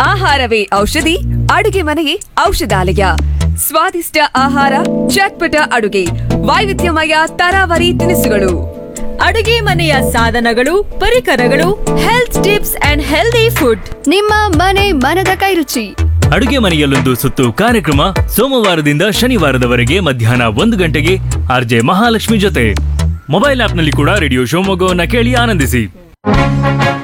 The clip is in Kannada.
ಆಹಾರವೇ ಔಷಧಿ ಅಡುಗೆ ಮನೆಯೇ ಔಷಧಾಲಯ ಸ್ವಾದಿಷ್ಟ ಆಹಾರ ಚಟ್ಪಟ ಅಡುಗೆ ವೈವಿಧ್ಯಮಯ ತರಾವರಿ ತಿನಿಸುಗಳು ಅಡುಗೆ ಮನೆಯ ಸಾಧನಗಳು ಪರಿಕರಗಳು health tips and healthy food ನಿಮ್ಮ ಮನೆ ಮನದ ಕೈರುಚಿ ಅಡುಗೆ ಮನೆಯಲ್ಲೊಂದು ಸುತ್ತು ಕಾರ್ಯಕ್ರಮ ಸೋಮವಾರದಿಂದ ಶನಿವಾರದವರೆಗೆ ಮಧ್ಯಾಹ್ನ ಒಂದು ಗಂಟೆಗೆ ಆರ್ಜೆ ಮಹಾಲಕ್ಷ್ಮಿ ಜೊತೆ ಮೊಬೈಲ್ ಆಪ್ನಲ್ಲಿ ಕೂಡ ರೇಡಿಯೋ ಶಿವಮೊಗ್ಗವನ್ನ ಕೇಳಿ ಆನಂದಿಸಿ